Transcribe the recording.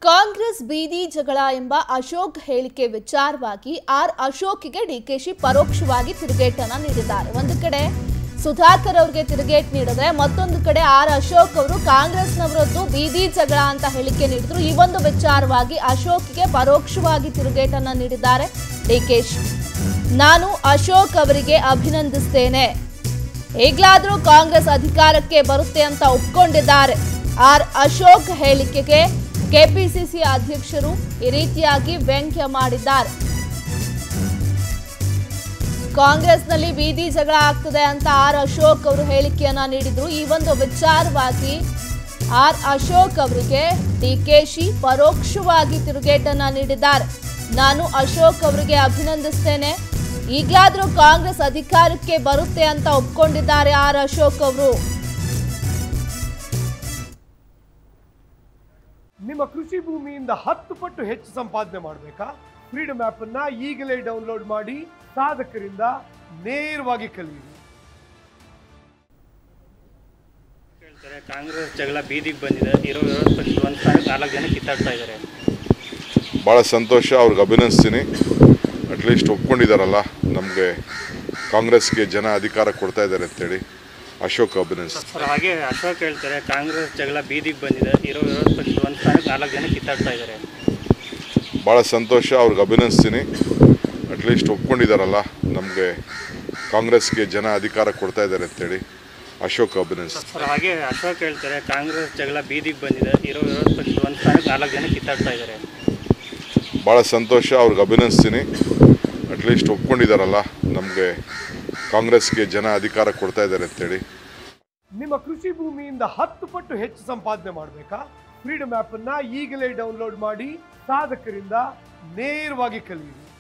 ಕಾಂಗ್ರೆಸ್ ಬೀದಿ ಜಗಳ ಎಂಬ ಅಶೋಕ್ ಹೇಳಿಕೆ ವಿಚಾರವಾಗಿ ಆರ್ ಅಶೋಕ್ಗೆ ಡಿಕೆಶಿ ಪರೋಕ್ಷವಾಗಿ ತಿರುಗೇಟನ್ನ ನೀಡಿದ್ದಾರೆ ಒಂದು ಕಡೆ ಸುಧಾಕರ್ ಅವ್ರಿಗೆ ತಿರುಗೇಟ್ ನೀಡಿದ್ರೆ ಮತ್ತೊಂದು ಕಡೆ ಆರ್ ಅಶೋಕ್ ಅವರು ಕಾಂಗ್ರೆಸ್ನವರದ್ದು ಬೀದಿ ಜಗಳ ಅಂತ ಹೇಳಿಕೆ ನೀಡಿದ್ರು ಈ ಒಂದು ವಿಚಾರವಾಗಿ ಅಶೋಕ್ಗೆ ಪರೋಕ್ಷವಾಗಿ ತಿರುಗೇಟನ್ನ ನೀಡಿದ್ದಾರೆ ಡಿಕೆಶಿ ನಾನು ಅಶೋಕ್ ಅವರಿಗೆ ಅಭಿನಂದಿಸ್ತೇನೆ ಈಗಲಾದರೂ ಕಾಂಗ್ರೆಸ್ ಅಧಿಕಾರಕ್ಕೆ ಬರುತ್ತೆ ಅಂತ ಒಪ್ಕೊಂಡಿದ್ದಾರೆ ಆರ್ ಅಶೋಕ್ ಹೇಳಿಕೆಗೆ ಕೆಪಿಸಿಸಿ ಅಧ್ಯಕ್ಷರು ಈ ರೀತಿಯಾಗಿ ವ್ಯಂಗ್ಯ ಮಾಡಿದ್ದಾರೆ ಕಾಂಗ್ರೆಸ್ನಲ್ಲಿ ಬೀದಿ ಜಗಳ ಆಗ್ತದೆ ಅಂತ ಆರ್ ಅಶೋಕ್ ಅವರು ಹೇಳಿಕೆಯನ್ನ ನೀಡಿದ್ರು ಈ ಒಂದು ವಿಚಾರವಾಗಿ ಆರ್ ಅಶೋಕ್ ಅವರಿಗೆ ಡಿಕೆಶಿ ಪರೋಕ್ಷವಾಗಿ ತಿರುಗೇಟನ್ನ ನೀಡಿದ್ದಾರೆ ನಾನು ಅಶೋಕ್ ಅವರಿಗೆ ಅಭಿನಂದಿಸ್ತೇನೆ ಈಗಲಾದರೂ ಕಾಂಗ್ರೆಸ್ ಅಧಿಕಾರಕ್ಕೆ ಬರುತ್ತೆ ಅಂತ ಒಪ್ಕೊಂಡಿದ್ದಾರೆ ಆರ್ ಅಶೋಕ್ ಅವರು ನಿಮ್ಮ ಕೃಷಿ ಭೂಮಿಯಿಂದ ಹತ್ತು ಪಟ್ಟು ಹೆಚ್ಚು ಸಂಪಾದನೆ ಮಾಡಬೇಕಾ ಫ್ರೀಡಮ್ ಆಪ್ ಅನ್ನ ಈಗಲೇ ಡೌನ್ಲೋಡ್ ಮಾಡಿ ಸಾಧಕರಿಂದ ನೇರವಾಗಿ ಕಲಿಯಿರಿ ಹೇಳ್ತಾರೆ ಕಾಂಗ್ರೆಸ್ ಜಗಳ ಬೀದಿಗೆ ಬಂದಿದೆ ಇರೋ ವಿರೋಧ ಪಕ್ಷದ ಒಂದು ಸ್ಥಾನಕ್ಕೆ ನಾಲ್ಕು ಜನ ಕಿತ್ತಾಡ್ತಾ ಇದ್ದಾರೆ ಭಾಳ ಸಂತೋಷ ಅವ್ರಿಗೆ ಅಭಿನಂದಿಸ್ತೀನಿ ಅಟ್ಲೀಸ್ಟ್ ಒಪ್ಕೊಂಡಿದ್ದಾರಲ್ಲ ನಮಗೆ ಕಾಂಗ್ರೆಸ್ಗೆ ಜನ ಅಧಿಕಾರ ಕೊಡ್ತಾ ಇದ್ದಾರೆ ಅಂತೇಳಿ ಅಶೋಕ್ ಅಭಿನಂದಿಸ್ತೀನಿ ಸರ್ ಹಾಗೆ ಅಶೋಕ್ ಹೇಳ್ತಾರೆ ಕಾಂಗ್ರೆಸ್ ಜಗಳ ಬೀದಿಗೆ ಬಂದಿದೆ ಇರೋ ವಿರೋಧ ಪಕ್ಷದ ಒಂದು ಸ್ಥಾನಕ್ಕೆ ನಾಲ್ಕು ಜನ ಕಿತ್ತಾಡ್ತಾ ಇದ್ದಾರೆ ಭಾಳ ಸಂತೋಷ ಅವ್ರಿಗೆ ಅಭಿನಂದಿಸ್ತೀನಿ ಅಟ್ಲೀಸ್ಟ್ ಒಪ್ಕೊಂಡಿದ್ದಾರಲ್ಲ ನಮಗೆ ಕಾಂಗ್ರೆಸ್ಗೆ ಜನ ಅಧಿಕಾರ ಕೊಡ್ತಾ ಇದ್ದಾರೆ ಅಂತೇಳಿ ಅಶೋಕ್ ಅಭಿನಂದಿಸ್ತೀನಿ ಸರ್ ಹಾಗೆ ಅಶೋಕ್ ಹೇಳ್ತಾರೆ ಕಾಂಗ್ರೆಸ್ ಜಗಳ ಬೀದಿಗೆ ಬಂದಿದೆ ಇರೋ ವಿರೋಧ ಪಕ್ಷದ ಒಂದು ಸ್ಥಾನಕ್ಕೆ ನಾಲ್ಕು ಜನ ಕಿತ್ತಾಡ್ತಾ ಇದ್ದಾರೆ ಭಾಳ ಸಂತೋಷ ಅವ್ರಿಗೆ ಅಭಿನಂದಿಸ್ತೀನಿ ಅಟ್ಲೀಸ್ಟ್ ಒಪ್ಕೊಂಡಿದ್ದಾರಲ್ಲ ನಮಗೆ ಕಾಂಗ್ರೆಸ್ಗೆ ಜನ ಅಧಿಕಾರ ಕೊಡ್ತಾ ಇದ್ದಾರೆ ಅಂತೇಳಿ ನಿಮ್ಮ ಕೃಷಿ ಭೂಮಿಯಿಂದ ಹತ್ತು ಪಟ್ಟು ಹೆಚ್ಚು ಸಂಪಾದನೆ ಮಾಡಬೇಕಾ ಫ್ರೀಡಮ್ ಆಪ್ ಅನ್ನ ಈಗಲೇ ಡೌನ್ಲೋಡ್ ಮಾಡಿ ಸಾಧಕರಿಂದ ನೇರವಾಗಿ ಕಲಿಯಿರಿ